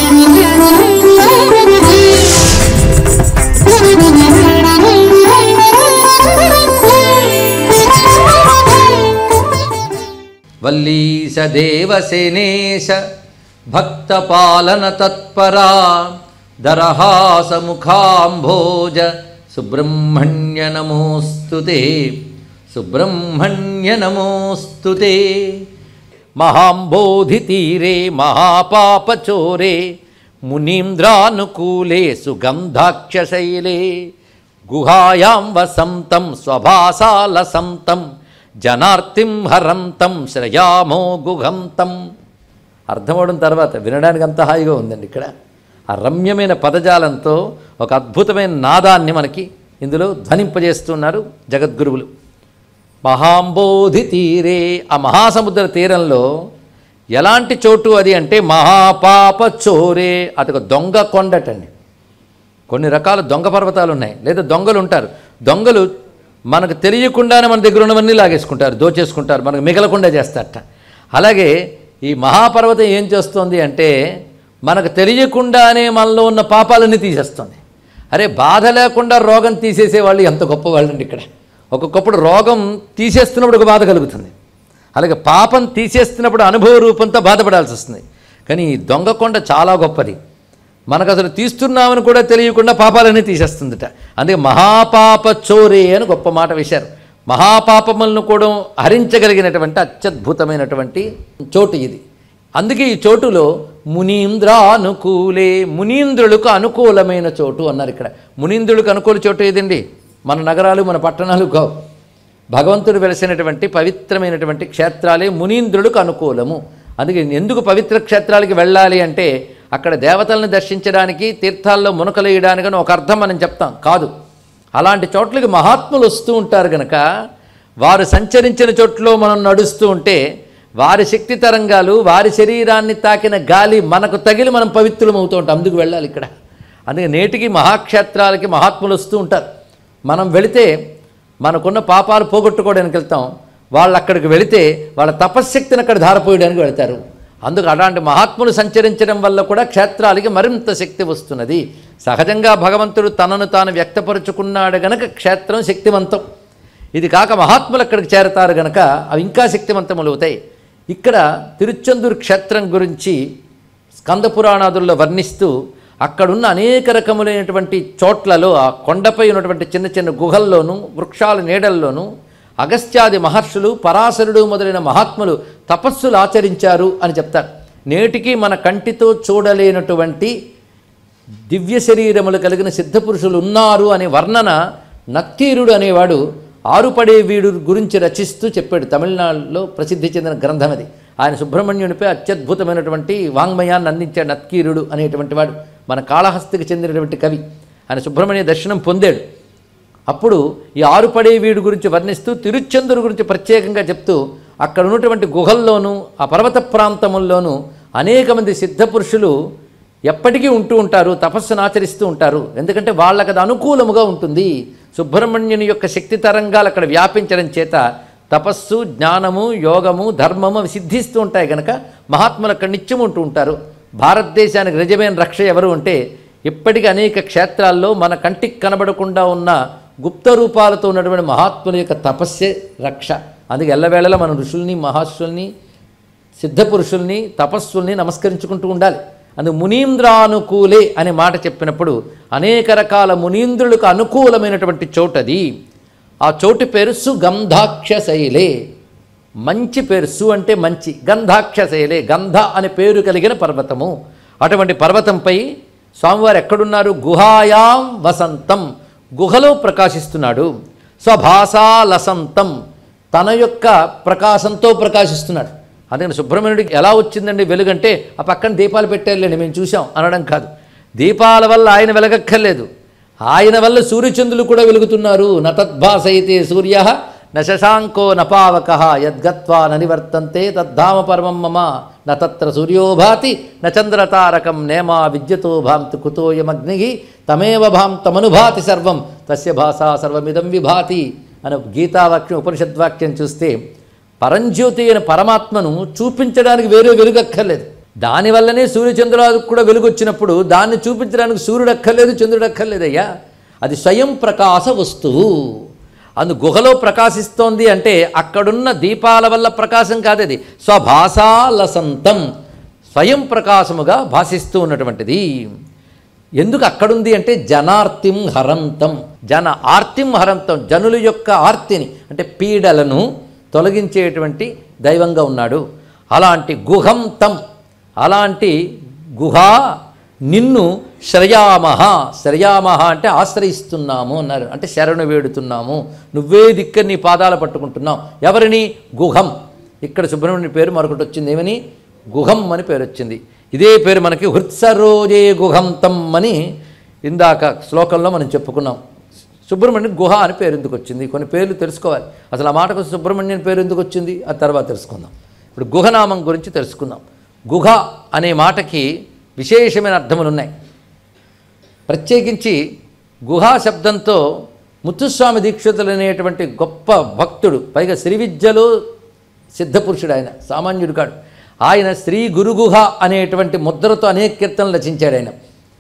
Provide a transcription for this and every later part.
వల్లీశ దేవసేనేశ భక్తపాలన తత్పరా దరహాస ముఖాంభోజ సుబ్రహ్మణ్య నమోస్తుతే సుబ్రహ్మణ్య నమోస్తుతే మహాంబోధి తీరే మహాపాపచోరే మునీంద్రానుకూలే సుగంధాక్షశైలే గుహాయాం వసంతం స్వభాసాలసంతం జనార్తిం హరంతం శ్రయామో గుహంతం అర్థమవడం తర్వాత వినడానికి అంత హాయిగా ఉందండి ఇక్కడ ఆ రమ్యమైన పదజాలంతో ఒక అద్భుతమైన నాదాన్ని మనకి ఇందులో ధ్వనింపజేస్తున్నారు జగద్గురువులు మహాంబోధి తీరే ఆ మహాసముద్ర తీరంలో ఎలాంటి చోటు అది అంటే మహాపాప చోరే అదొక దొంగ కొండటండి కొన్ని రకాల దొంగ పర్వతాలు ఉన్నాయి లేదా దొంగలు ఉంటారు దొంగలు మనకు తెలియకుండానే మన దగ్గర ఉన్నవన్నీ లాగేసుకుంటారు దోచేసుకుంటారు మనకు మిగలకుండా చేస్తారట అలాగే ఈ మహాపర్వతం ఏం చేస్తుంది అంటే మనకు తెలియకుండానే మనలో ఉన్న పాపాలన్నీ తీసేస్తుంది అరే బాధ లేకుండా రోగం తీసేసే వాళ్ళు ఎంత గొప్ప వాళ్ళండి ఇక్కడ ఒక్కొక్కప్పుడు రోగం తీసేస్తున్నప్పుడు ఒక బాధ కలుగుతుంది అలాగే పాపం తీసేస్తున్నప్పుడు అనుభవ రూపంతో బాధపడాల్సి వస్తుంది కానీ ఈ దొంగ కొండ చాలా గొప్పది మనకు అసలు తీస్తున్నామని కూడా తెలియకుండా పాపాలన్నీ తీసేస్తుందట అందుకే మహాపాప చోరే అని గొప్ప మాట వేశారు మహాపాపములను కూడా హరించగలిగినటువంటి అత్యద్భుతమైనటువంటి చోటు ఇది అందుకే ఈ చోటులో మునీంద్రానుకూలే మునీంద్రులకు అనుకూలమైన చోటు అన్నారు ఇక్కడ మునీంద్రులకు అనుకూల చోటు ఏదండి మన నగరాలు మన పట్టణాలు కావు భగవంతుడు వెలిసినటువంటి పవిత్రమైనటువంటి క్షేత్రాలే మునీంద్రులకు అనుకూలము అందుకే ఎందుకు పవిత్ర క్షేత్రాలకి వెళ్ళాలి అంటే అక్కడ దేవతలను దర్శించడానికి తీర్థాల్లో మునకలేయడానికి అని ఒక అర్థం మనం చెప్తాం కాదు అలాంటి చోట్లకి మహాత్ములు వస్తూ ఉంటారు గనక వారు సంచరించిన చోట్లో మనం నడుస్తూ ఉంటే వారి శక్తి తరంగాలు వారి శరీరాన్ని తాకిన గాలి మనకు తగిలి మనం పవిత్రులమవుతూ ఉంటాం అందుకు వెళ్ళాలి ఇక్కడ అందుకే నేటికి మహాక్షేత్రాలకి మహాత్ములు వస్తూ ఉంటారు మనం వెళితే మనకున్న పాపాలు పోగొట్టుకోవడానికి వెళ్తాం వాళ్ళు అక్కడికి వెళితే వాళ్ళ తపశ్శక్తిని అక్కడ ధారపోయడానికి వెళ్తారు అందుకు అలాంటి మహాత్ములు సంచరించడం వల్ల కూడా క్షేత్రాలకి మరింత శక్తి వస్తున్నది సహజంగా భగవంతుడు తనను తాను వ్యక్తపరుచుకున్నాడు గనక క్షేత్రం శక్తివంతం ఇది కాక మహాత్ములు అక్కడికి చేరతారు గనక అవి ఇంకా శక్తివంతములు అవుతాయి ఇక్కడ తిరుచెందూరు క్షేత్రం గురించి స్కంద పురాణాదుల్లో వర్ణిస్తూ అక్కడున్న అనేక రకములైనటువంటి చోట్లలో ఆ కొండపై ఉన్నటువంటి చిన్న చిన్న గుహల్లోనూ వృక్షాల నీడల్లోనూ అగస్త్యాది మహర్షులు పరాశరుడు మొదలైన మహాత్ములు తపస్సులు ఆచరించారు అని చెప్తారు నేటికి మన కంటితో చూడలేనటువంటి దివ్య శరీరములు కలిగిన సిద్ధపురుషులు ఉన్నారు అనే వర్ణన నక్కీరుడు అనేవాడు ఆరుపడే వీడు గురించి రచిస్తూ చెప్పాడు తమిళనాడులో ప్రసిద్ధి చెందిన గ్రంథం అది ఆయన సుబ్రహ్మణ్యునిపై అత్యద్భుతమైనటువంటి వాంగ్మయాన్ని అందించాడు నక్కీరుడు అనేటువంటి వాడు మన కాళహస్తికి చెందినటువంటి కవి ఆయన సుబ్రహ్మణ్య దర్శనం పొందాడు అప్పుడు ఈ ఆరుపడే వీడు గురించి వర్ణిస్తూ తిరుచెందురు గురించి ప్రత్యేకంగా చెప్తూ అక్కడ ఉన్నటువంటి గుహల్లోనూ ఆ పర్వత ప్రాంతముల్లోనూ అనేక మంది సిద్ధపురుషులు ఎప్పటికీ ఉంటూ ఉంటారు తపస్సును ఆచరిస్తూ ఉంటారు ఎందుకంటే వాళ్ళకి అది అనుకూలముగా ఉంటుంది సుబ్రహ్మణ్యుని యొక్క శక్తి తరంగాలు అక్కడ వ్యాపించడం చేత తపస్సు జ్ఞానము యోగము ధర్మము అవి సిద్ధిస్తూ ఉంటాయి కనుక మహాత్ములు అక్కడ నిత్యం ఉంటూ ఉంటారు భారతదేశానికి నిజమైన రక్ష ఎవరు అంటే ఇప్పటికీ అనేక క్షేత్రాల్లో మన కంటికి కనబడకుండా ఉన్న గుప్త రూపాలతో ఉన్నటువంటి మహాత్ముల యొక్క తపస్సే రక్ష అందుకే ఎల్లవేళలా మన ఋషుల్ని మహాత్ముల్ని సిద్ధపురుషుల్ని తపస్సుల్ని నమస్కరించుకుంటూ ఉండాలి అందుకు మునీంద్రానుకూలే అనే మాట చెప్పినప్పుడు అనేక రకాల మునీంద్రులకు అనుకూలమైనటువంటి చోటది ఆ చోటు పేరు సుగంధాక్ష శైలే మంచి పేరు సు అంటే మంచి గంధాక్ష శైలే గంధ అనే పేరు కలిగిన పర్వతము అటువంటి పర్వతంపై స్వామివారు ఎక్కడున్నారు గుహాయాం వసంతం గుహలో ప్రకాశిస్తున్నాడు స్వభాషా లసంతం తన యొక్క ప్రకాశంతో ప్రకాశిస్తున్నాడు అందుకని సుబ్రహ్మణ్యుడికి ఎలా వచ్చిందండి వెలుగంటే ఆ పక్కన దీపాలు పెట్టారులేండి మేము చూసాం అనడం కాదు దీపాల వల్ల ఆయన వెలగక్కర్లేదు ఆయన వల్ల సూర్యచంద్రులు కూడా వెలుగుతున్నారు నతద్భాసైతే సూర్య నశశాంకో నపావక యద్గత్వా ననివర్తంతే తద్ధామ పరమం మమ నత్ర సూర్యోభాతి నచంద్రతారకం నేమా విద్యతో భాంతి కుతోయమగ్ని తమేవ భాం తమనుభాతి సర్వం తస్య భాషా సర్వమిదం విభాతి అని గీతావాక్యం ఉపనిషద్వాక్యం చూస్తే పరంజ్యోతి అయిన పరమాత్మను చూపించడానికి వేరే వెలుగక్కర్లేదు దానివల్లనే సూర్యచంద్రులకు కూడా వెలుగు వచ్చినప్పుడు దాన్ని చూపించడానికి సూర్యుడు అక్కర్లేదు చంద్రుడు అక్కర్లేదయ్యా అది స్వయం ప్రకాశ వస్తువు అందు గుహలో ప్రకాశిస్తోంది అంటే అక్కడున్న దీపాల వల్ల ప్రకాశం కాదది స్వభాసాలసంతం స్వయం ప్రకాశముగా భాషిస్తూ ఉన్నటువంటిది ఎందుకు అక్కడుంది అంటే జనార్తిం హరంతం జన ఆర్తిం హరంతం జనుల యొక్క ఆర్తిని అంటే పీడలను తొలగించేటువంటి దైవంగా ఉన్నాడు అలాంటి గుహంతం అలాంటి గుహ నిన్ను శ్రయామహ శ్రయామహ అంటే ఆశ్రయిస్తున్నాము అన్నారు అంటే శరణు వేడుతున్నాము నువ్వే దిక్క నీ పాదాల పట్టుకుంటున్నావు ఎవరిని గుహం ఇక్కడ సుబ్రహ్మణ్యుని పేరు మరొకటి వచ్చింది ఏమని గుహం అని పేరు వచ్చింది ఇదే పేరు మనకి హృత్సరోజే గుహంతం అని ఇందాక శ్లోకంలో మనం చెప్పుకున్నాం సుబ్రహ్మణ్యం గుహ అని పేరు ఎందుకు వచ్చింది కొన్ని పేర్లు తెలుసుకోవాలి అసలు ఆ మాటకు సుబ్రహ్మణ్యం పేరు ఎందుకు వచ్చింది ఆ తర్వాత తెలుసుకుందాం ఇప్పుడు గుహనామం గురించి తెలుసుకుందాం గుహ అనే మాటకి విశేషమైన అర్థములు ఉన్నాయి ప్రత్యేకించి గుహా శబ్దంతో ముత్తుస్వామి దీక్షితులు అనేటువంటి గొప్ప భక్తుడు పైగా శ్రీ విద్యలో సిద్ధపురుషుడు ఆయన సామాన్యుడు కాడు ఆయన శ్రీ గురుగుహ అనేటువంటి ముద్రతో అనేక కీర్తనలు రచించాడు ఆయన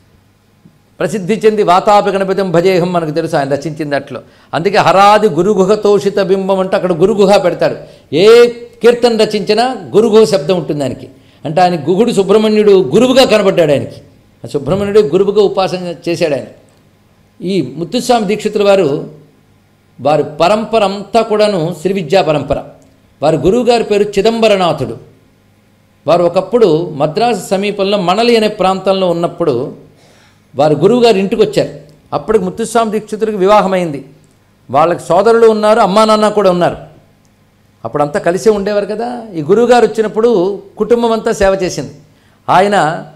ప్రసిద్ధి చెంది వాతాపి గణపతిం భజేహం మనకు తెలుసు ఆయన రచించింది అట్లో అందుకే హరాది గురుగుహ తోషిత బింబం అంటే అక్కడ గురుగుహ పెడతాడు ఏ కీర్తన రచించినా గురుగుహ శబ్దం ఉంటుంది దానికి అంటే ఆయన గుహుడు సుబ్రహ్మణ్యుడు గురువుగా కనబడ్డాడు ఆయనకి ఆ సుబ్రహ్మణ్యుడు గురువుగా ఉపాసన చేశాడు ఆయన ఈ ముత్తుస్వామి దీక్షితుల వారు వారి పరంపర అంతా కూడాను శ్రీ విద్యా పరంపర వారి గురువుగారి పేరు చిదంబరనాథుడు వారు ఒకప్పుడు మద్రాసు సమీపంలో మనలి అనే ప్రాంతంలో ఉన్నప్పుడు వారి గురువుగారి ఇంటికి వచ్చారు అప్పటికి ముత్తుస్వామి దీక్షితుడికి వివాహమైంది వాళ్ళకి సోదరులు ఉన్నారు అమ్మా నాన్న కూడా ఉన్నారు అప్పుడంతా కలిసే ఉండేవారు కదా ఈ గురువుగారు వచ్చినప్పుడు కుటుంబం అంతా సేవ చేసింది ఆయన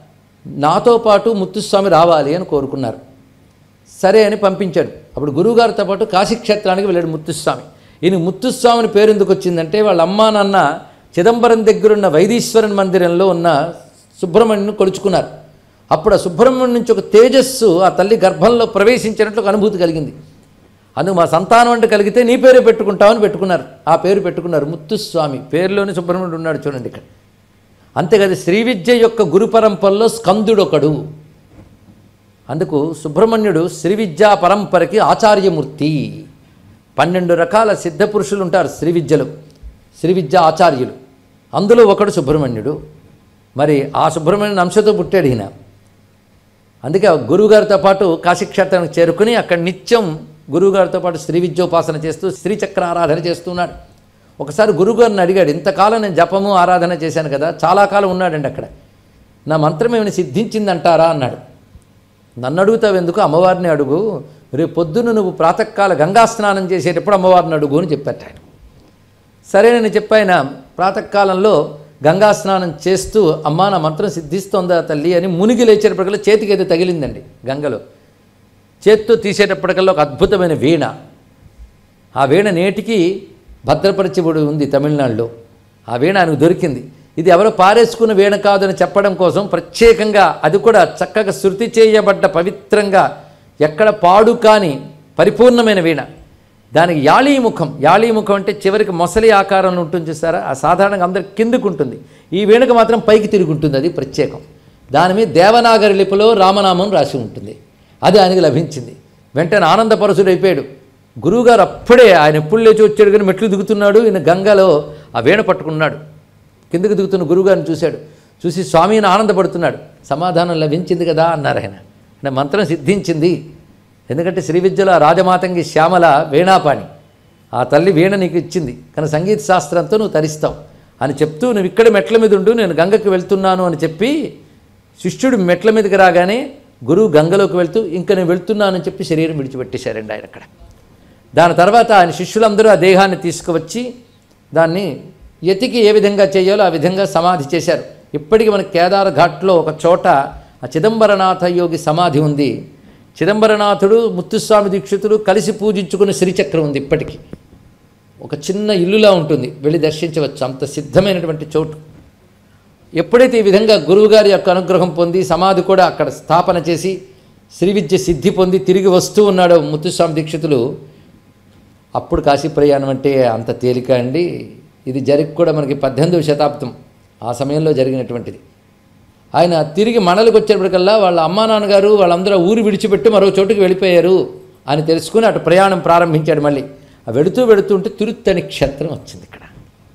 నాతో పాటు ముత్తుస్వామి రావాలి అని కోరుకున్నారు సరే అని పంపించాడు అప్పుడు గురువుగారితో పాటు కాశీక్షేత్రానికి వెళ్ళాడు ముత్తుస్వామి ఈయన ముత్తుస్వామిని పేరు ఎందుకు వచ్చిందంటే వాళ్ళ అమ్మా నాన్న చిదంబరం దగ్గరున్న వైదీశ్వరన్ మందిరంలో ఉన్న సుబ్రహ్మణ్యుని కొలుచుకున్నారు అప్పుడు ఆ సుబ్రహ్మణ్యం నుంచి ఒక తేజస్సు ఆ తల్లి గర్భంలో ప్రవేశించినట్లు ఒక అనుభూతి కలిగింది అందుకు మా సంతానం అంటే కలిగితే నీ పేరే పెట్టుకుంటామని పెట్టుకున్నారు ఆ పేరు పెట్టుకున్నారు ముత్తుస్వామి పేరులోని సుబ్రహ్మణ్యుడు ఉన్నాడు చూడండి ఇక్కడ అంతేకాదు శ్రీ విద్య యొక్క గురు పరంపరలో స్కందుడొకడు అందుకు సుబ్రహ్మణ్యుడు శ్రీ విద్యా పరంపరకి ఆచార్యమూర్తి పన్నెండు రకాల సిద్ధ పురుషులు ఉంటారు శ్రీ విద్యలో శ్రీ విద్య ఆచార్యులు అందులో ఒకడు సుబ్రహ్మణ్యుడు మరి ఆ సుబ్రహ్మణ్యుని అంశతో పుట్టాడు ఈయన అందుకే ఆ గురువుగారితో పాటు కాశీక్షేత్రానికి చేరుకుని అక్కడ నిత్యం గురువుగారితో పాటు శ్రీ విద్యోపాసన చేస్తూ శ్రీచక్ర ఆరాధన చేస్తున్నాడు ఒకసారి గురువుగారిని అడిగాడు ఇంతకాలం నేను జపము ఆరాధన చేశాను కదా చాలా కాలం ఉన్నాడండి అక్కడ నా మంత్రం ఏమైనా సిద్ధించిందంటారా అన్నాడు నన్ను అడుగుతావు ఎందుకు అమ్మవారిని అడుగు రేపు పొద్దున్న నువ్వు ప్రాతకాల గంగా స్నానం చేసేటప్పుడు అమ్మవారిని అడుగు అని చెప్పారు ఆయన సరే నేను చెప్పాయన ప్రాతకాలంలో గంగా స్నానం చేస్తూ అమ్మా నా మంత్రం సిద్ధిస్తోందా తల్లి అని మునిగి లేచేటప్పటికల్లా చేతికి ఏదో తగిలిందండి గంగలో చేత్తో తీసేటప్పటికల్లా ఒక అద్భుతమైన వీణ ఆ వీణ నేటికి భద్రపరిచబడి ఉంది తమిళనాడులో ఆ వీణ ఆయనకు దొరికింది ఇది ఎవరో పారేసుకున్న వీణ కాదని చెప్పడం కోసం ప్రత్యేకంగా అది కూడా చక్కగా శృతి చేయబడ్డ పవిత్రంగా ఎక్కడ పాడు కాని పరిపూర్ణమైన వీణ దానికి యాళీముఖం యాళీముఖం అంటే చివరికి మొసలి ఆకారంలో ఉంటుంది చూసారా ఆ సాధారణంగా అందరికి కిందకు ఉంటుంది ఈ వీణకు మాత్రం పైకి తిరిగి ఉంటుంది అది ప్రత్యేకం దాని మీద దేవనాగరి లిపిలో రామనామం రాసి ఉంటుంది అది ఆయనకి లభించింది వెంటనే ఆనందపరచుడైపోయాడు గురువుగారు అప్పుడే ఆయన ఎప్పుడు లేచి వచ్చాడు కానీ మెట్లు దిగుతున్నాడు ఈయన గంగలో ఆ వీణ పట్టుకున్నాడు కిందకు దిగుతున్న గురువుగారిని చూశాడు చూసి స్వామిని ఆనందపడుతున్నాడు సమాధానం లభించింది కదా అన్నారు ఆయన అంటే మంత్రం సిద్ధించింది ఎందుకంటే శ్రీ విద్యలో ఆ రాజమాతంగి శ్యామల వీణాపాణి ఆ తల్లి వీణ నీకు ఇచ్చింది కానీ సంగీత శాస్త్రంతో నువ్వు తరిస్తావు అని చెప్తూ నువ్వు ఇక్కడ మెట్ల మీద ఉండు నేను గంగకి వెళ్తున్నాను అని చెప్పి శిష్యుడు మెట్ల మీదకి రాగానే గురువు గంగలోకి వెళ్తూ ఇంకా నేను వెళ్తున్నానని చెప్పి శరీరం విడిచిపెట్టేశారండి ఆయన అక్కడ దాని తర్వాత ఆయన శిష్యులందరూ ఆ దేహాన్ని తీసుకువచ్చి దాన్ని ఎతికి ఏ విధంగా చేయాలో ఆ విధంగా సమాధి చేశారు ఇప్పటికీ మన కేదార్ ఘాట్లో ఒక చోట ఆ చిదంబరనాథ యోగి సమాధి ఉంది చిదంబరనాథుడు ముత్తుస్వామి దీక్షితుడు కలిసి పూజించుకున్న శ్రీచక్రం ఉంది ఇప్పటికీ ఒక చిన్న ఇల్లులా ఉంటుంది వెళ్ళి దర్శించవచ్చు అంత సిద్ధమైనటువంటి చోటు ఎప్పుడైతే ఈ విధంగా గురువుగారి యొక్క అనుగ్రహం పొంది సమాధి కూడా అక్కడ స్థాపన చేసి శ్రీ విద్య సిద్ధి పొంది తిరిగి వస్తూ ఉన్నాడు ముత్తుస్వామి దీక్షితులు అప్పుడు కాశీ ప్రయాణం అంటే అంత తేలిక అండి ఇది జరిగి కూడా మనకి పద్దెనిమిదవ శతాబ్దం ఆ సమయంలో జరిగినటువంటిది ఆయన తిరిగి మనలకు వచ్చేప్పటికల్లా వాళ్ళ అమ్మా నాన్నగారు వాళ్ళందరూ ఊరు విడిచిపెట్టి మరో చోటుకి వెళ్ళిపోయారు అని తెలుసుకుని అటు ప్రయాణం ప్రారంభించాడు మళ్ళీ ఆ వెడుతూ వెడుతుంటే తిరుత్తని క్షేత్రం వచ్చింది ఇక్కడ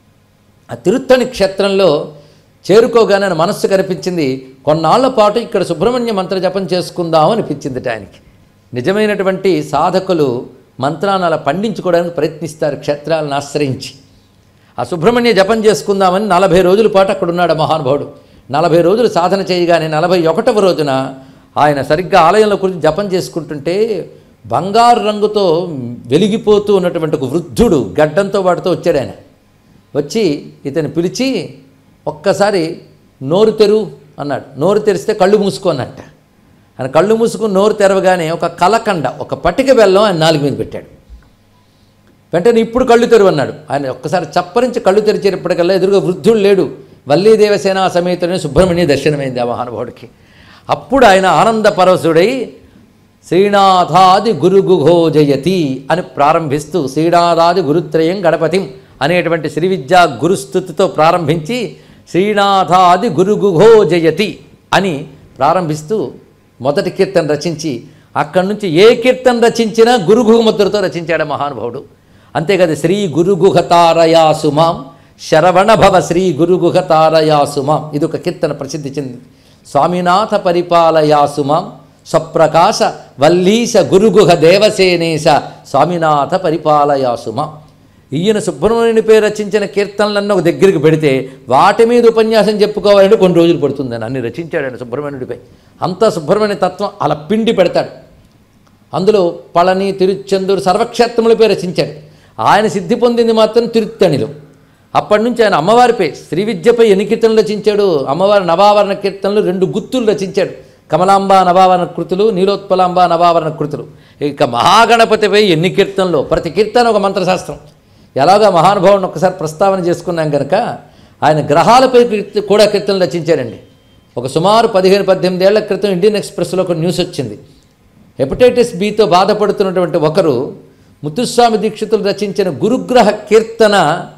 ఆ తిరుత్తని క్షేత్రంలో చేరుకోగానే ఆయన మనస్సు కనిపించింది కొన్నాళ్ల పాటు ఇక్కడ సుబ్రహ్మణ్య మంత్ర జపం చేసుకుందాం అనిపించింది ఆయనకి నిజమైనటువంటి సాధకులు మంత్రాన్ని అలా పండించుకోవడానికి ప్రయత్నిస్తారు క్షేత్రాలను ఆశ్రయించి ఆ సుబ్రహ్మణ్య జపం చేసుకుందామని నలభై రోజుల పాటు అక్కడ ఉన్నాడు ఆ మహానుభావుడు నలభై రోజులు సాధన చేయగానే నలభై ఒకటవ రోజున ఆయన సరిగ్గా ఆలయంలో కూర్చొని జపం చేసుకుంటుంటే బంగారు రంగుతో వెలిగిపోతూ ఉన్నటువంటి ఒక వృద్ధుడు గడ్డంతో వాటితో వచ్చాడు ఆయన వచ్చి ఇతను పిలిచి ఒక్కసారి నోరు తెరు అన్నాడు నోరు తెరిస్తే కళ్ళు మూసుకోనట్ట ఆయన కళ్ళు మూసుకుని నోరు తెరవగానే ఒక కలకండ ఒక పటిక బెల్లం ఆయన నాలుగు మీద పెట్టాడు వెంటనే ఇప్పుడు కళ్ళు తెరువు అన్నాడు ఆయన ఒక్కసారి చప్పరించి కళ్ళు తెరిచేటప్పటికల్లా ఎదురుగా వృద్ధుడు లేడు వల్లీ దేవసేన సమేతుడని సుబ్రహ్మణ్య దర్శనమైంది ఆ మహానుభావుడికి అప్పుడు ఆయన ఆనంద పరవశుడై శ్రీనాథాది గురుగుహో జయతి అని ప్రారంభిస్తూ శ్రీనాథాది గురుత్రయం గణపతిం అనేటువంటి శ్రీ విద్యా గురుస్థుతితో ప్రారంభించి శ్రీనాథాది గురుగుహో జయతి అని ప్రారంభిస్తూ మొదటి కీర్తన రచించి అక్కడి నుంచి ఏ కీర్తన రచించినా గురుగుహ ముద్రతో రచించాడు ఆ మహానుభావుడు అంతేకాదు శ్రీ గురుగుహ తారయా సుమాం శరవణ భవ శ్రీ గురుగుహ తారయా సుమాం ఇది ఒక కీర్తన ప్రసిద్ధి చెందింది స్వామినాథ పరిపాలయా సుమాం స్వప్రకాశ వల్లీశ గురుగుహ దేవసేనేశ స్వామినాథ పరిపాలయా సుమాం ఈయన సుబ్రహ్మణ్యుని పేరు రచించిన కీర్తనలన్నీ ఒక దగ్గరికి పెడితే వాటి మీద ఉపన్యాసం చెప్పుకోవాలంటే కొన్ని రోజులు పడుతుందని అన్ని రచించాడు ఆయన సుబ్రహ్మణ్యుడిపై అంతా సుబ్రహ్మణ్య తత్వం అలా పిండి పెడతాడు అందులో పళని తిరుచెందూరు సర్వక్షేత్రములపై రచించాడు ఆయన సిద్ధి పొందింది మాత్రం తిరుత్తణిలో అప్పటి నుంచి ఆయన అమ్మవారిపై శ్రీ విద్యపై ఎన్ని కీర్తనలు రచించాడు అమ్మవారి నవావరణ కీర్తనలు రెండు గుత్తులు రచించాడు కమలాంబ నవావరణ కృతులు నీలోత్పలాంబ నవావరణ కృతులు ఇక మహాగణపతిపై ఎన్ని కీర్తనలు ప్రతి కీర్తన ఒక మంత్రశాస్త్రం ఎలాగా మహానుభావుని ఒక్కసారి ప్రస్తావన చేసుకున్నాం కనుక ఆయన గ్రహాలపై కీర్తి- కూడా కీర్తనలు రచించారండి ఒక సుమారు పదిహేను పద్దెనిమిది ఏళ్ల క్రితం ఇండియన్ ఎక్స్ప్రెస్లో ఒక న్యూస్ వచ్చింది హెపటైటిస్ బితో బాధపడుతున్నటువంటి ఒకరు ముత్తుస్వామి దీక్షితులు రచించిన గురుగ్రహ కీర్తన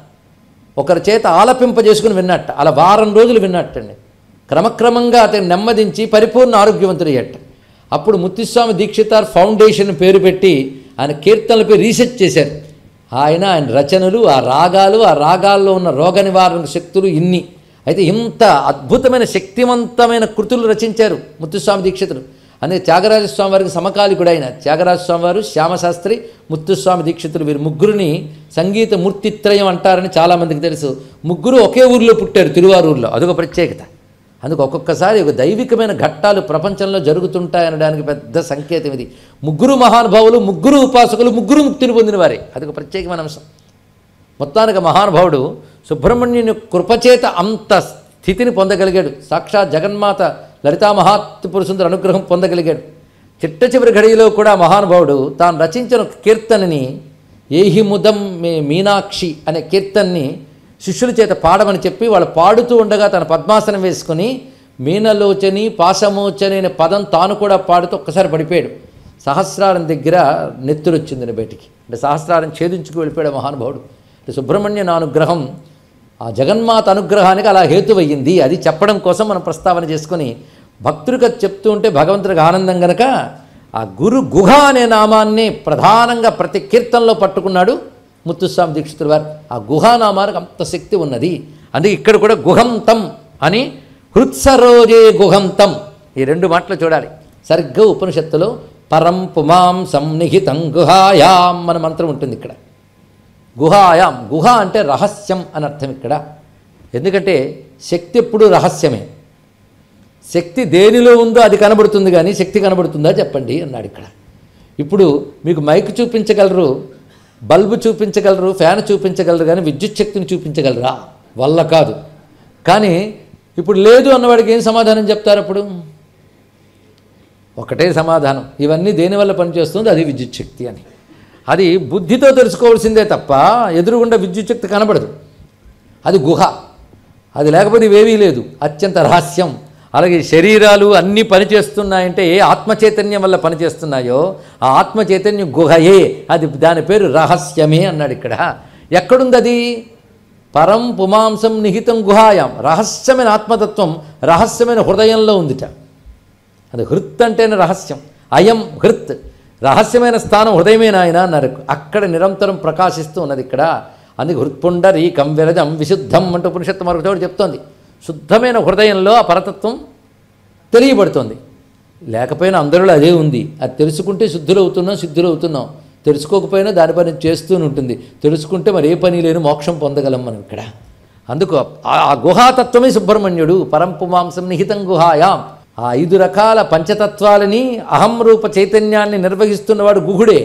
ఒకరి చేత ఆలపింపజేసుకుని విన్నట్ట అలా వారం రోజులు విన్నట్టండి క్రమక్రమంగా అతను నెమ్మదించి పరిపూర్ణ ఆరోగ్యవంతుడయ్యట అప్పుడు ముత్తుస్వామి దీక్షితార్ ఫౌండేషన్ పేరు పెట్టి ఆయన కీర్తనలపై రీసెర్చ్ చేశారు ఆయన ఆయన రచనలు ఆ రాగాలు ఆ రాగాల్లో ఉన్న రోగ నివారణ శక్తులు ఇన్ని అయితే ఇంత అద్భుతమైన శక్తివంతమైన కృతులు రచించారు ముత్తుస్వామి దీక్షితులు అందుకే త్యాగరాజస్వామి వారికి సమకాలికుడు ఆయన త్యాగరాజస్వామి వారు శ్యామశాస్త్రి ముత్తుస్వామి దీక్షితులు వీరు ముగ్గురిని సంగీత మూర్తిత్రయం అంటారని చాలామందికి తెలుసు ముగ్గురు ఒకే ఊరిలో పుట్టారు తిరువారూరులో అదొక ప్రత్యేకత అందుకు ఒక్కొక్కసారి ఒక దైవికమైన ఘట్టాలు ప్రపంచంలో జరుగుతుంటాయనడానికి పెద్ద సంకేతం ఇది ముగ్గురు మహానుభావులు ముగ్గురు ఉపాసకులు ముగ్గురు ముక్తిని పొందిన వారే అదొక ప్రత్యేకమైన అంశం మొత్తానికి మహానుభావుడు సుబ్రహ్మణ్యుని కృపచేత అంత స్థితిని పొందగలిగాడు సాక్షాత్ జగన్మాత లలితా మహాత్పురుషుందర అనుగ్రహం పొందగలిగాడు చిట్ట చివరి ఘడియలో కూడా మహానుభావుడు తాను రచించిన ఒక కీర్తనని ఏహి ముదం మే మీనాక్షి అనే కీర్తనని శిష్యుల చేత పాడమని చెప్పి వాళ్ళు పాడుతూ ఉండగా తన పద్మాసనం వేసుకుని మీనలోచని పాశమోచని అనే పదం తాను కూడా పాడుతూ ఒక్కసారి పడిపోయాడు సహస్రారం దగ్గర నెత్తురొచ్చిందని బయటికి అంటే సహస్రారం ఛేదించుకు వెళ్ళిపోయాడు మహానుభావుడు అంటే సుబ్రహ్మణ్య అనుగ్రహం ఆ జగన్మాత అనుగ్రహానికి అలా హేతువయ్యింది అది చెప్పడం కోసం మనం ప్రస్తావన చేసుకొని భక్తుడికి అది చెప్తూ ఉంటే భగవంతుడికి ఆనందం గనక ఆ గురు గుహ అనే నామాన్ని ప్రధానంగా ప్రతి కీర్తనలో పట్టుకున్నాడు ముత్తుస్వామి దీక్షితుల వారు ఆ గుహానామానికి అంత శక్తి ఉన్నది అందుకే ఇక్కడ కూడా గుహంతం అని హృత్సరోజే గుహంతం ఈ రెండు మాటలు చూడాలి సరిగ్గా ఉపనిషత్తులో పరం పుమాం సంనిహితం గుహాయాం మన మంత్రం ఉంటుంది ఇక్కడ గుహాయాం గుహ అంటే రహస్యం అని అర్థం ఇక్కడ ఎందుకంటే శక్తి ఎప్పుడు రహస్యమే శక్తి దేనిలో ఉందో అది కనబడుతుంది కానీ శక్తి కనబడుతుందా చెప్పండి అన్నాడు ఇక్కడ ఇప్పుడు మీకు మైక్ చూపించగలరు బల్బు చూపించగలరు ఫ్యాన్ చూపించగలరు కానీ విద్యుత్ శక్తిని చూపించగలరా వల్ల కాదు కానీ ఇప్పుడు లేదు అన్నవాడికి ఏం సమాధానం చెప్తారు అప్పుడు ఒకటే సమాధానం ఇవన్నీ దేనివల్ల పనిచేస్తుంది అది విద్యుత్ శక్తి అని అది బుద్ధితో తెలుసుకోవాల్సిందే తప్ప ఎదురుగుండా విద్యుత్ శక్తి కనబడదు అది గుహ అది లేకపోతే ఇవేవీ లేదు అత్యంత రహస్యం అలాగే శరీరాలు అన్నీ పనిచేస్తున్నాయంటే ఏ ఆత్మచైతన్యం వల్ల పనిచేస్తున్నాయో ఆ ఆత్మచైతన్యం గుహయే అది దాని పేరు రహస్యమే అన్నాడు ఇక్కడ ఎక్కడుంది అది పరం పుమాంసం నిహితం గుహాయాం రహస్యమైన ఆత్మతత్వం రహస్యమైన హృదయంలో ఉందిట అది హృత్ అంటేనే రహస్యం అయం హృత్ రహస్యమైన స్థానం హృదయమే నాయన అన్నారు అక్కడ నిరంతరం ప్రకాశిస్తూ ఉన్నది ఇక్కడ అందుకే హృత్పుండరీకం విరజం విశుద్ధం అంటూ ఉపనిషత్తు మరొక చోటు చెప్తోంది శుద్ధమైన హృదయంలో ఆ పరతత్వం తెలియబడుతోంది లేకపోయినా అందరిలో అదే ఉంది అది తెలుసుకుంటే శుద్ధులు అవుతున్నాం సిద్ధులు అవుతున్నాం తెలుసుకోకపోయినా దాని పని చేస్తూనే ఉంటుంది తెలుసుకుంటే మరి ఏ పని లేని మోక్షం పొందగలం మనం ఇక్కడ అందుకు ఆ- ఆ గుహాతత్వమే సుబ్రహ్మణ్యుడు పరంపుమాంసం నిహితం గుహాయాం ఆ ఐదు రకాల పంచతత్వాలని అహం రూప చైతన్యాన్ని నిర్వహిస్తున్నవాడు గుహుడే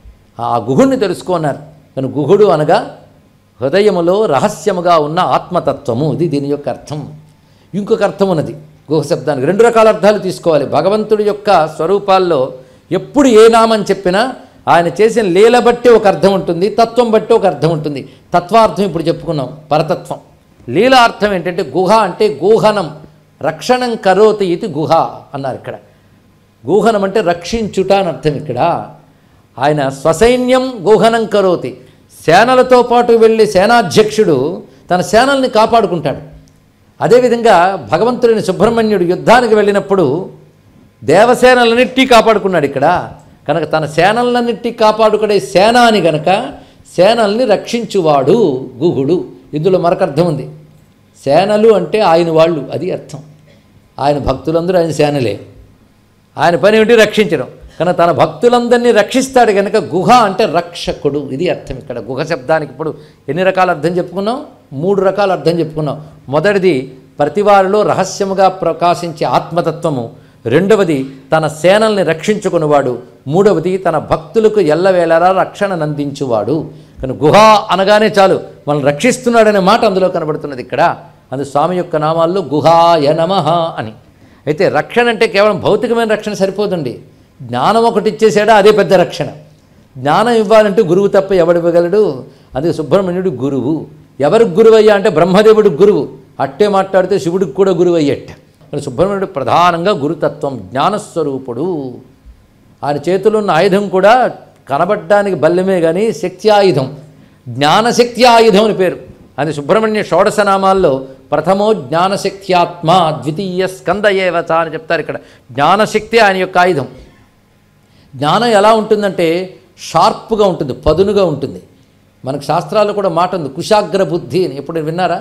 ఆ గుహుడిని తెలుసుకున్నారు కానీ గుహుడు అనగా హృదయములో రహస్యముగా ఉన్న ఆత్మతత్వము ఇది దీని యొక్క అర్థం ఇంకొక అర్థం ఉన్నది గుహ శబ్దానికి రెండు రకాల అర్థాలు తీసుకోవాలి భగవంతుడి యొక్క స్వరూపాల్లో ఎప్పుడు ఏ నామం చెప్పినా ఆయన చేసిన లీల బట్టి ఒక అర్థం ఉంటుంది తత్వం బట్టి ఒక అర్థం ఉంటుంది తత్వార్థం ఇప్పుడు చెప్పుకున్నాం పరతత్వం లీల అర్థం ఏంటంటే గుహ అంటే గూహనం రక్షణం కరోతి ఇది గుహ అన్నారు ఇక్కడ గూహనం అంటే రక్షించుట అని అర్థం ఇక్కడ ఆయన స్వసైన్యం గూహనం కరోతి సేనలతో పాటు వెళ్ళి సేనాధ్యక్షుడు తన సేనల్ని కాపాడుకుంటాడు అదేవిధంగా భగవంతుడిని సుబ్రహ్మణ్యుడు యుద్ధానికి వెళ్ళినప్పుడు దేవసేనలన్నిటి కాపాడుకున్నాడు ఇక్కడ కనుక తన సేనలన్నిటి కాపాడుకునే సేన అని గనక సేనల్ని రక్షించువాడు గుహుడు ఇందులో మరొక అర్థం ఉంది సేనలు అంటే ఆయన వాళ్ళు అది అర్థం ఆయన భక్తులందరూ ఆయన సేనలే ఆయన పని ఏమిటి రక్షించడం కనుక తన భక్తులందరినీ రక్షిస్తాడు కనుక గుహ అంటే రక్షకుడు ఇది అర్థం ఇక్కడ గుహ శబ్దానికి ఇప్పుడు ఎన్ని రకాల అర్థం చెప్పుకున్నాం మూడు రకాల అర్థం చెప్పుకున్నాం మొదటిది ప్రతివారిలో రహస్యముగా ప్రకాశించే ఆత్మతత్వము రెండవది తన సేనల్ని రక్షించుకునేవాడు మూడవది తన భక్తులకు ఎల్లవేళలా రక్షణ నందించువాడు కానీ గుహ అనగానే చాలు మనల్ని రక్షిస్తున్నాడనే మాట అందులో కనబడుతున్నది ఇక్కడ అందు స్వామి యొక్క నామాల్లో గుహాయ నమః అని అయితే రక్షణ అంటే కేవలం భౌతికమైన రక్షణ సరిపోదండి జ్ఞానం ఒకటి ఇచ్చేసాడా అదే పెద్ద రక్షణ జ్ఞానం ఇవ్వాలంటే గురువు తప్ప ఎవడు ఇవ్వగలడు అందుకే సుబ్రహ్మణ్యుడు గురువు ఎవరికి గురువు అయ్యా అంటే బ్రహ్మదేవుడు గురువు అట్టే మాట్లాడితే శివుడికి కూడా గురువు అయ్యట మరి సుబ్రహ్మణ్యుడు ప్రధానంగా గురుతత్వం జ్ఞానస్వరూపుడు ఆయన చేతిలో ఉన్న ఆయుధం కూడా కనబడడానికి బల్లెమే కానీ శక్తి ఆయుధం జ్ఞానశక్తి ఆయుధం అని పేరు అది సుబ్రహ్మణ్య షోడశ నామాల్లో ప్రథమో జ్ఞానశక్త్యాత్మ ద్వితీయ స్కంద ఏవచ అని చెప్తారు ఇక్కడ జ్ఞానశక్తి ఆయన యొక్క ఆయుధం జ్ఞానం ఎలా ఉంటుందంటే షార్ప్గా ఉంటుంది పదునుగా ఉంటుంది మనకు శాస్త్రాల్లో కూడా మాట ఉంది కుశాగ్ర బుద్ధి అని ఎప్పుడు విన్నారా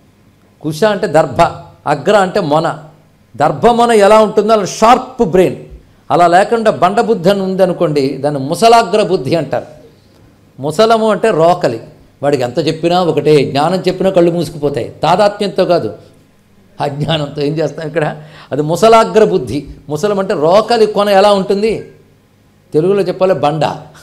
కుశ అంటే దర్భ అగ్ర అంటే మొన దర్భ మొన ఎలా ఉంటుందో అలా షార్ప్ బ్రెయిన్ అలా లేకుండా బండ బుద్ధి అని ఉందనుకోండి దాన్ని ముసలాగ్ర బుద్ధి అంటారు ముసలము అంటే రోకలి వాడికి ఎంత చెప్పినా ఒకటే జ్ఞానం చెప్పినా కళ్ళు మూసుకుపోతాయి తాదాత్మ్యంతో కాదు అజ్ఞానంతో ఏం చేస్తాం ఇక్కడ అది ముసలాగ్ర బుద్ధి ముసలం అంటే రోకలి కొన ఎలా ఉంటుంది తెలుగులో చెప్పాలి బండ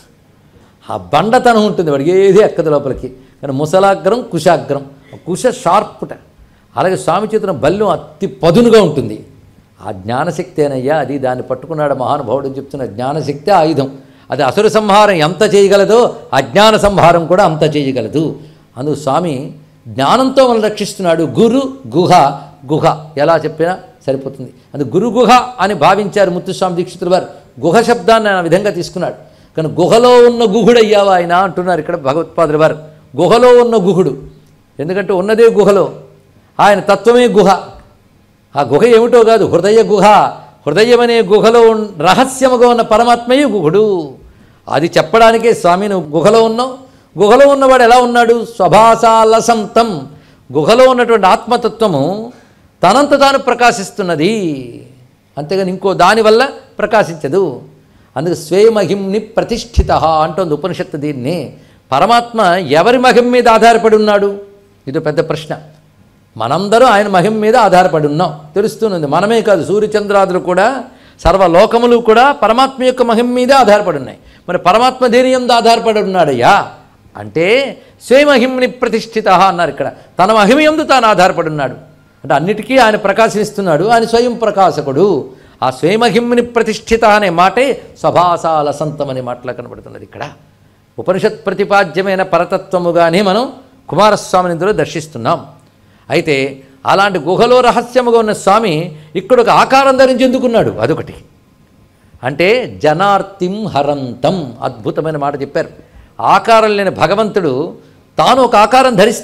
ఆ బండతనం ఉంటుంది వాడికి ఏది ఎక్కదు లోపలికి కానీ ముసలాగ్రం కుశాగ్రం కుశ షార్పుట అలాగే స్వామి చేతున్న బల్యం అతి పదునుగా ఉంటుంది ఆ జ్ఞానశక్తి అనయ్యా అది దాన్ని పట్టుకున్నాడు మహానుభావుడు అని చెప్తున్న జ్ఞానశక్తి ఆయుధం అది అసుర సంహారం ఎంత చేయగలదో అజ్ఞాన సంహారం కూడా అంత చేయగలదు అందుకు స్వామి జ్ఞానంతో మనం రక్షిస్తున్నాడు గురు గుహ గుహ ఎలా చెప్పినా సరిపోతుంది అది గురు గుహ అని భావించారు ముత్తుస్వామి దీక్షితుల వారు గుహ శబ్దాన్ని ఆ విధంగా తీసుకున్నాడు కానీ గుహలో ఉన్న గుహుడు అయ్యావా ఆయన అంటున్నారు ఇక్కడ భగవత్పాదుల వారు గుహలో ఉన్న గుహుడు ఎందుకంటే ఉన్నదే గుహలో ఆయన తత్వమే గుహ ఆ గుహ ఏమిటో కాదు హృదయ గుహ హృదయం అనే గుహలో ఉన్- రహస్యముగా ఉన్న పరమాత్మయే గుహుడు అది చెప్పడానికే స్వామి నువ్వు గుహలో ఉన్నావు గుహలో ఉన్నవాడు ఎలా ఉన్నాడు స్వభాసాలసంతం గుహలో ఉన్నటువంటి ఆత్మతత్వము తనంత తాను ప్రకాశిస్తున్నది అంతేగాని ఇంకో దానివల్ల ప్రకాశించదు అందుకు స్వేమహింని ప్రతిష్ఠిత అంటోంది ఉపనిషత్తు దీన్ని పరమాత్మ ఎవరి మహిమ మీద ఆధారపడి ఉన్నాడు ఇది పెద్ద ప్రశ్న మనందరం ఆయన మహిమ మీద ఆధారపడి ఉన్నాం తెలుస్తున్నది మనమే కాదు సూర్యచంద్రాదులు కూడా సర్వలోకములు కూడా పరమాత్మ యొక్క మహిమ మీదే ఆధారపడి ఉన్నాయి మరి పరమాత్మ దేని ఎందు ఆధారపడి ఉన్నాడయ్యా అంటే స్వయమహిమ్ని ప్రతిష్ఠిత అన్నారు ఇక్కడ తన మహిమ ఎందు తాను ఆధారపడి ఉన్నాడు అంటే అన్నిటికీ ఆయన ప్రకాశిస్తున్నాడు ఆయన స్వయం ప్రకాశకుడు ఆ స్వయమహిమ్ని ప్రతిష్ఠిత అనే మాటే స్వభాసాల సంతం అనే మాటలా కనబడుతున్నది ఇక్కడ ఉపనిషత్ ప్రతిపాద్యమైన పరతత్వముగానే మనం కుమారస్వామిని ఇందులో దర్శిస్తున్నాం అయితే అలాంటి గుహలో రహస్యముగా ఉన్న స్వామి ఇక్కడ ఒక ఆకారం ధరించి ఎందుకున్నాడు అదొకటి అంటే జనార్తిం హరంతం అద్భుతమైన మాట చెప్పారు ఆకారం లేని భగవంతుడు తాను ఒక ఆకారం ధరిస్తాడు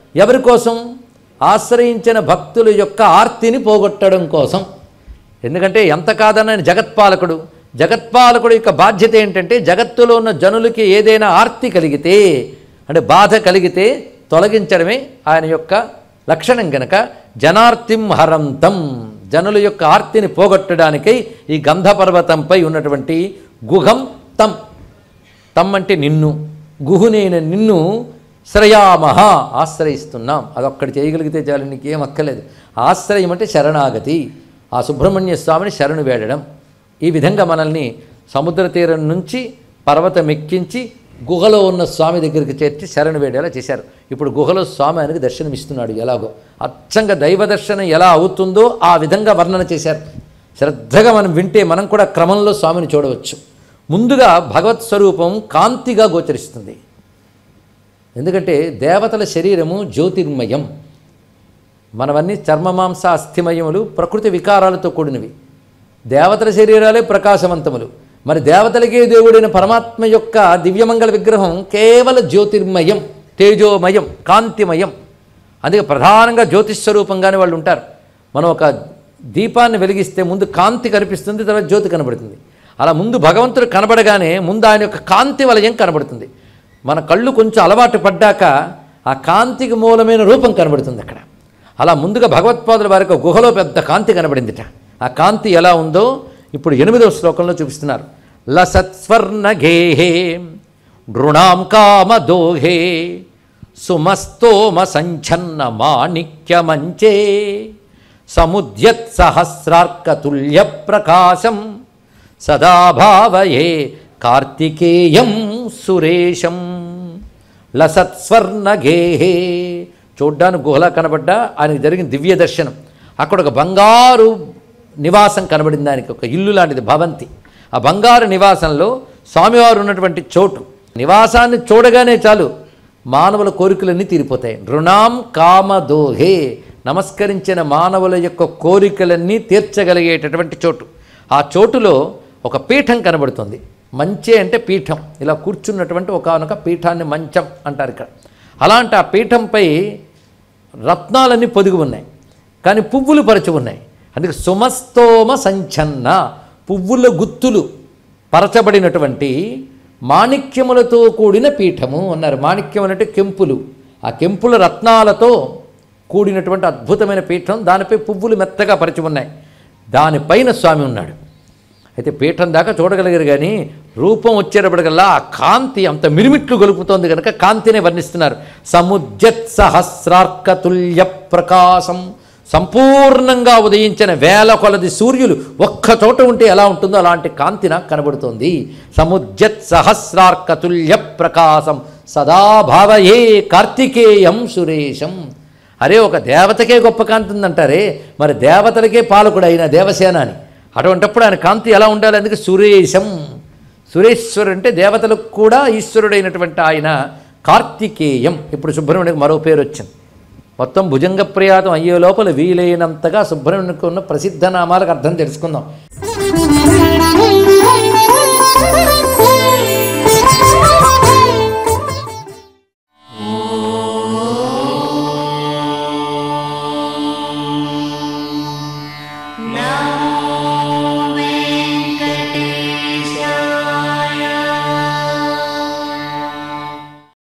ఎవరి కోసం ఆశ్రయించిన భక్తుల యొక్క ఆర్తిని పోగొట్టడం కోసం ఎందుకంటే ఎంత కాదన్న ఆయన జగత్పాలకుడు జగత్పాలకుడు యొక్క బాధ్యత ఏంటంటే జగత్తులో ఉన్న జనులకి ఏదైనా ఆర్తి కలిగితే అంటే బాధ కలిగితే తొలగించడమే ఆయన యొక్క లక్షణం గనక జనార్తిం హరంతం జనుల యొక్క ఆర్తిని పోగొట్టడానికై ఈ గంధపర్వతంపై ఉన్నటువంటి గుహం తం తమ్ అంటే నిన్ను గుహునైన నిన్ను శ్రయామహ ఆశ్రయిస్తున్నాం అదొక్కటి చేయగలిగితే చాలు నీకేం అక్కర్లేదు ఆశ్రయం అంటే శరణాగతి ఆ సుబ్రహ్మణ్య స్వామిని శరణు వేడడం ఈ విధంగా మనల్ని సముద్ర తీరం నుంచి పర్వతం ఎక్కించి గుహలో ఉన్న స్వామి దగ్గరికి చేర్చి శరణు వేడేలా చేశారు ఇప్పుడు గుహలో స్వామి ఆయనకు దర్శనం ఇస్తున్నాడు ఎలాగో అచ్చంగా దైవ దర్శనం ఎలా అవుతుందో ఆ విధంగా వర్ణన చేశారు శ్రద్ధగా మనం వింటే మనం కూడా క్రమంలో స్వామిని చూడవచ్చు ముందుగా భగవత్ స్వరూపం కాంతిగా గోచరిస్తుంది ఎందుకంటే దేవతల శరీరము జ్యోతిర్మయం మనవన్నీ చర్మమాంస అస్థిమయములు ప్రకృతి వికారాలతో కూడినవి దేవతల శరీరాలే ప్రకాశవంతములు మరి దేవతలకే దేవుడైన పరమాత్మ యొక్క దివ్యమంగళ విగ్రహం కేవల జ్యోతిర్మయం తేజోమయం కాంతిమయం అందుకే ప్రధానంగా జ్యోతిస్వరూపంగానే వాళ్ళు ఉంటారు మనం ఒక దీపాన్ని వెలిగిస్తే ముందు కాంతి కనిపిస్తుంది తర్వాత జ్యోతి కనబడుతుంది అలా ముందు భగవంతుడు కనబడగానే ముందు ఆయన యొక్క కాంతి వలయం కనబడుతుంది మన కళ్ళు కొంచెం అలవాటు పడ్డాక ఆ కాంతికి మూలమైన రూపం కనబడుతుంది అక్కడ అలా ముందుగా భగవత్పాదుల వారికి ఒక గుహలో పెద్ద కాంతి కనబడిందిట ఆ కాంతి ఎలా ఉందో ఇప్పుడు ఎనిమిదవ శ్లోకంలో చూపిస్తున్నారు లసత్స్వర్ణ గేహే నృణాం కామ దోహే సుమస్తోమ సంఛన్న మాణిక్యమంచే సముద్యత్ సహస్రార్కతుల్య ప్రకాశం సదా భావయే కార్తికేయం సురేశం లసత్స్వర్ణగేహే చూడ్డానికి గుహలా కనబడ్డా ఆయనకు జరిగిన దివ్య దర్శనం అక్కడ ఒక బంగారు నివాసం కనబడింది ఆయనకి ఒక ఇల్లు లాంటిది భవంతి ఆ బంగారు నివాసంలో స్వామివారు ఉన్నటువంటి చోటు నివాసాన్ని చూడగానే చాలు మానవుల కోరికలన్నీ తీరిపోతాయి రుణాం కామదోహే నమస్కరించిన మానవుల యొక్క కోరికలన్నీ తీర్చగలిగేటటువంటి చోటు ఆ చోటులో ఒక పీఠం కనబడుతుంది మంచే అంటే పీఠం ఇలా కూర్చున్నటువంటి ఒకనొక పీఠాన్ని మంచం అంటారు ఇక్కడ అలాంటి ఆ పీఠంపై రత్నాలన్నీ పొదిగి ఉన్నాయి కానీ పువ్వులు పరచి ఉన్నాయి అందుకే సుమస్తోమ సంచన్న పువ్వుల గుత్తులు పరచబడినటువంటి మాణిక్యములతో కూడిన పీఠము అన్నారు మాణిక్యం అంటే కెంపులు ఆ కెంపుల రత్నాలతో కూడినటువంటి అద్భుతమైన పీఠం దానిపై పువ్వులు మెత్తగా పరిచి ఉన్నాయి దానిపైన స్వామి ఉన్నాడు అయితే పీఠం దాకా చూడగలిగారు కానీ రూపం వచ్చేటప్పటికల్లా ఆ కాంతి అంత మిరిమిట్లు గొలుపుతోంది కనుక కాంతినే వర్ణిస్తున్నారు సముద్యత్ సహస్రార్కతుల్య ప్రకాశం సంపూర్ణంగా ఉదయించిన వేల కొలది సూర్యులు ఒక్క చోట ఉంటే ఎలా ఉంటుందో అలాంటి కాంతి నాకు కనబడుతోంది సముద్యత్ సహస్రార్కతుల్య ప్రకాశం సదా భావయే కార్తికేయం సురేశం అరే ఒక దేవతకే గొప్ప కాంతి ఉందంటారే మరి దేవతలకే పాలకుడు అయిన దేవసేన అని అటువంటప్పుడు ఆయన కాంతి ఎలా ఉండాలి అందుకే సురేశం సురేశ్వరు అంటే దేవతలకు కూడా ఈశ్వరుడైనటువంటి ఆయన కార్తికేయం ఇప్పుడు సుబ్రహ్మణ్యుడికి మరో పేరు వచ్చింది మొత్తం భుజంగ ప్రయాతం అయ్యే లోపల వీలైనంతగా సుబ్రహ్మణ్యునికి ఉన్న ప్రసిద్ధ నామాలకు అర్థం తెలుసుకుందాం Thank you.